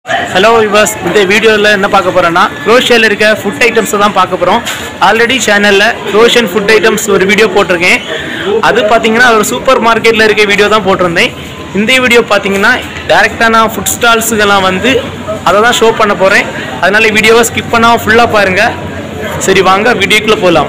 Hello விவாஸ் இந்த வீடியோவில் என்ன பார்க்க போகிறோன்னா க்ரோஷியாவில் இருக்க ஃபுட் ஐட்டம்ஸை தான் பார்க்க போகிறோம் ஆல்ரெடி சேனலில் க்ரோஷியன் ஃபுட் ஐட்டம்ஸ் ஒரு வீடியோ போட்டிருக்கேன் அது பார்த்தீங்கன்னா ஒரு சூப்பர் மார்க்கெட்டில் இருக்க வீடியோ தான் போட்டிருந்தேன் இந்த வீடியோ பார்த்தீங்கன்னா டேரெக்டாக நான் ஃபுட் ஸ்டால்ஸுக்கெல்லாம் வந்து அதை தான் ஷோ பண்ண போகிறேன் அதனால வீடியோவை ஸ்கிப் பண்ணாமல் ஃபுல்லாக பாருங்கள் சரி வாங்க வீடியோக்குள்ளே போகலாம்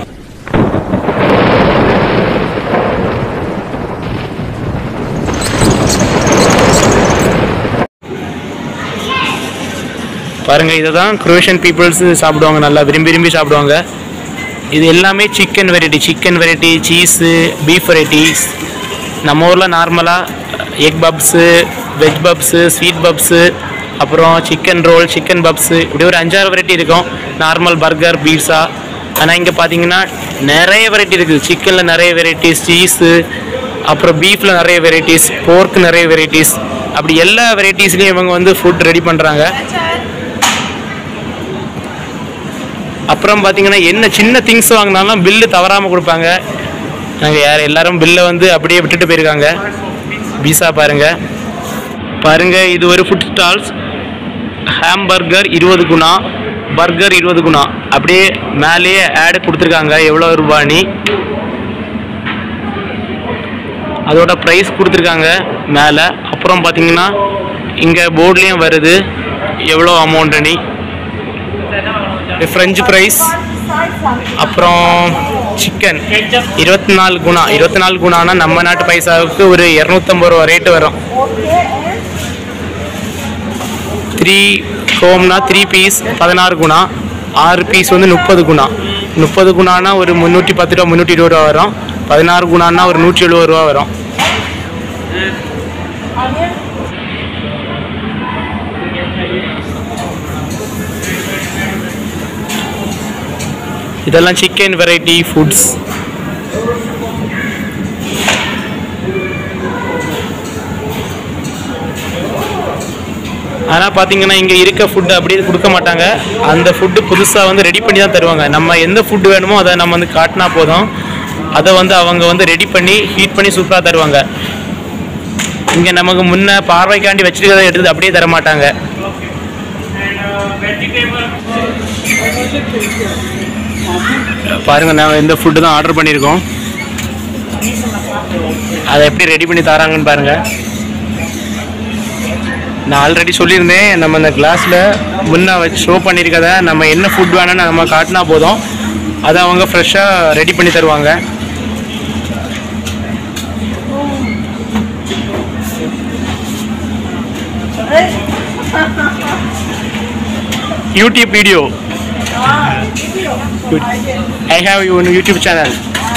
பாருங்க இதை தான் குரோஷியன் பீப்புள்ஸ் சாப்பிடுவாங்க நல்லா விரும்பி விரும்பி சாப்பிடுவாங்க இது எல்லாமே chicken variety chicken variety cheese beef varieties நம்ம ஊரில் நார்மலாக egg puffs veg puffs sweet puffs அப்புறம் சிக்கன் ரோல் சிக்கன் பப்ஸு இப்படி ஒரு அஞ்சாறு வெரைட்டி இருக்கும் நார்மல் பர்கர் பீட்ஸா ஆனால் இங்கே பார்த்தீங்கன்னா நிறைய வெரைட்டி இருக்குது சிக்கனில் நிறைய வெரைட்டிஸ் சீஸு அப்புறம் பீஃபில் நிறைய வெரைட்டிஸ் போர்க் நிறைய வெரைட்டிஸ் அப்படி எல்லா வெரைட்டிஸ்லேயும் இவங்க வந்து ஃபுட் ரெடி பண்ணுறாங்க அப்புறம் பார்த்தீங்கன்னா என்ன சின்ன திங்ஸ் வாங்கினாலும் பில்லு தவறாமல் கொடுப்பாங்க நாங்கள் யார் எல்லாரும் பில்லை வந்து அப்படியே விட்டுட்டு போயிருக்காங்க பீஸா பாருங்க பாருங்க இது ஒரு ஃபுட் ஸ்டால்ஸ் ஹாம்பர்கர் இருபது குணா பர்கர் இருபது குணா அப்படியே மேலேயே ஆடு கொடுத்துருக்காங்க எவ்வளோ ரூபானி அதோட ப்ரைஸ் கொடுத்துருக்காங்க மேலே அப்புறம் பார்த்தீங்கன்னா இங்கே போர்ட்லேயும் வருது எவ்வளோ அமௌண்ட்டுனி ஃப்ரெஞ்சு ஃப்ரைஸ் அப்புறம் சிக்கன் இருபத்தி நாலு குணா இருபத்தி நாலு குணானா நம்ம நாட்டு பைசாவுக்கு ஒரு இரநூத்தம்பது ரூபா ரேட்டு வரும் த்ரீ ஹோம்னா த்ரீ பீஸ் பதினாறு குணா ஆறு பீஸ் வந்து முப்பது குணா முப்பது குணானா ஒரு முந்நூற்றி பத்து ரூபா முந்நூற்றி இருபது ரூபா வரும் பதினாறு குணானா ஒரு நூற்றி எழுபது ரூபா வரும் இதெல்லாம் சிக்கன் வெரைட்டி ஃபுட்ஸ் ஆனால் பார்த்தீங்கன்னா இங்கே இருக்க ஃபுட்டு அப்படியே கொடுக்க மாட்டாங்க அந்த ஃபுட்டு புதுசாக வந்து ரெடி பண்ணி தான் தருவாங்க நம்ம எந்த ஃபுட்டு வேணுமோ அதை நம்ம வந்து காட்டினா போதும் அதை வந்து அவங்க வந்து ரெடி பண்ணி ஹீட் பண்ணி சூப்பராக தருவாங்க இங்கே நமக்கு முன்ன பார்வைக்காண்டி வச்சிருக்கிறத எடுத்து அப்படியே தர மாட்டாங்க பாருங்க நாங்கள் இந்த ஃபுட்டு தான் ஆர்டர் பண்ணியிருக்கோம் அதை எப்படி ரெடி பண்ணி தராங்கன்னு பாருங்க நான் ஆல்ரெடி சொல்லியிருந்தேன் நம்ம இந்த கிளாஸில் முன்ன வச்சு ஷோ பண்ணியிருக்கத நம்ம என்ன ஃபுட் வேணும்னு நம்ம காட்டினா போதும் அதை அவங்க ஃப்ரெஷ்ஷாக ரெடி பண்ணி தருவாங்க YouTube video I have your YouTube channel.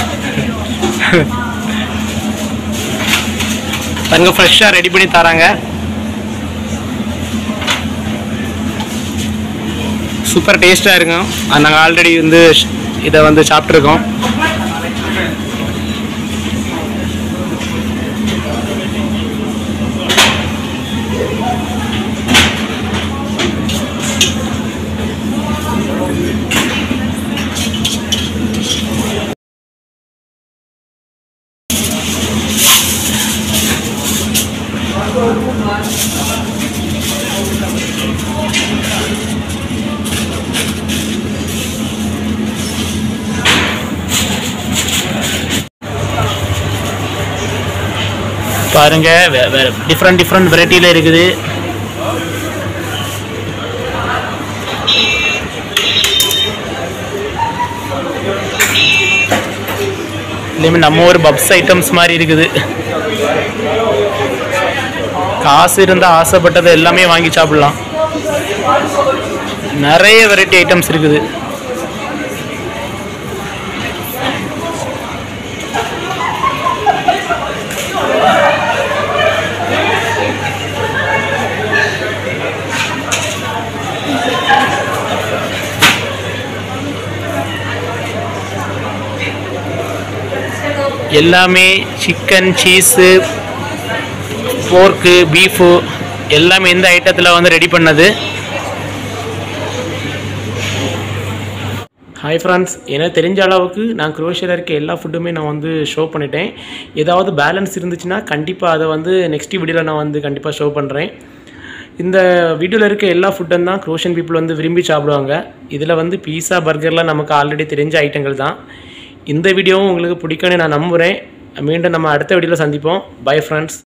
பாருங்க ஃப்ரெஷ்ஷாக ரெடி பண்ணி தராங்க சூப்பர் டேஸ்ட்டாக இருக்கும் அது நாங்கள் ஆல்ரெடி வந்து இதை வந்து சாப்பிட்ருக்கோம் பாருங்க டிஃப்ரெண்ட் டிஃப்ரெண்ட் வெரைட்டியில் இருக்குது இனிமே நம்ம ஒரு பப்ஸ் ஐட்டம்ஸ் மாதிரி இருக்குது காசு இருந்தால் ஆசைப்பட்டதை எல்லாமே வாங்கி சாப்பிடலாம் நிறைய வெரைட்டி ஐட்டம்ஸ் இருக்குது எல்லாமே சிக்கன் சீஸு போர்க்கு பீஃபு எல்லாமே இந்த ஐட்டத்தில் வந்து ரெடி பண்ணது ஹாய் ஃப்ரெண்ட்ஸ் எனக்கு தெரிஞ்ச அளவுக்கு நான் குரோஷியில் இருக்க எல்லா ஃபுட்டுமே நான் வந்து ஷோ பண்ணிட்டேன் ஏதாவது பேலன்ஸ் இருந்துச்சுன்னா கண்டிப்பாக அதை வந்து நெக்ஸ்ட் வீடியோவில் நான் வந்து கண்டிப்பாக ஷோ பண்ணுறேன் இந்த வீடியோவில் இருக்க எல்லா ஃபுட்டும் தான் க்ரோஷன் பீப்புள் வந்து விரும்பி சாப்பிடுவாங்க இதில் வந்து பீஸா பர்கர்லாம் நமக்கு ஆல்ரெடி தெரிஞ்ச ஐட்டங்கள் தான் இந்த வீடியோவும் உங்களுக்கு பிடிக்கும்னு நான் நம்புகிறேன் மீண்டும் நம்ம அடுத்த வீடியோவில் சந்திப்போம் பை ஃப்ரெண்ட்ஸ்